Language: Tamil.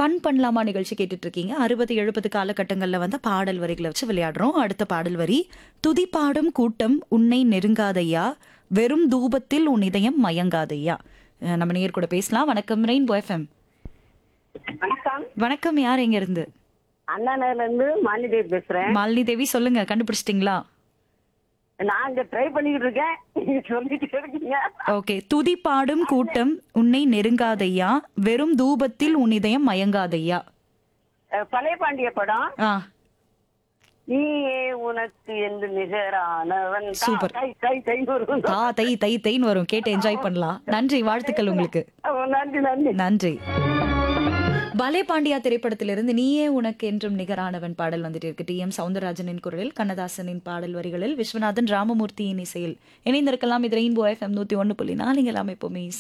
ஃபன் பண்ணலாமா நிகழ்ச்சி கேட்டுட்டு இருக்கீங்க அறுபது எழுபது காலகட்டங்களில் வந்த பாடல் வரிகளை வச்சு விளையாடுறோம் அடுத்த பாடல் வரி துதிப்பாடும் கூட்டம் உன்னை நெருங்காதையா வெறும் தூபத்தில் உன் இதயம் மயங்காதையா அஹ் நம்ம நேர் கூட பேசலாம் வணக்கம் ரெயின்போ எஃப்எம் வணக்கம் வணக்கம் யார் எங்க இருந்து அண்ணா நகர்ல இருந்து மாலிதேவி பேசுறேன் மாலினி தேவி சொல்லுங்க கண்டுபிடிச்சிட்டிங்களா நான் இங்க ட்ரை பண்ணிக்கிட்டு இருக்கேன் நீங்க சொல்லிட்டு இருக்கீங்க ஓகே துதிப்பாடும் கூட்டம் உன்னை நெருங்காதையா வெறும் தூபத்தில் உன் இதயம் மயங்காதையா அஹ், பழைய பாண்டிய படம் ஆ நீயே உனக்கு என்று நிகரானவன் தா, Super. தை தை தை வரும் தா தை தை தைன்னு வரும் கேட்டு என்ஜாய் பண்ணலாம் நன்றி வாழ்த்துக்கள் உங்களுக்கு அஹ், நன்றி நன்றி நன்றி பலே பாண்டியா திரைப்படத்திலிருந்து நீயே உனக்கு என்றும் நிகரானவன் பாடல் வந்துட்டு இருக்கு டி எம் சவுந்தரராஜனின் குரலில் கண்ணதாசனின் பாடல் வரிகளில் விஸ்வநாதன் ராமமூர்த்தியின் இசையில் இணைந்திருக்கலாம் இது ரெயின்போ எஃப்எம் நூத்தி ஒன்னு புள்ளி நாலு இங்க எல்லாமே எப்பவுமே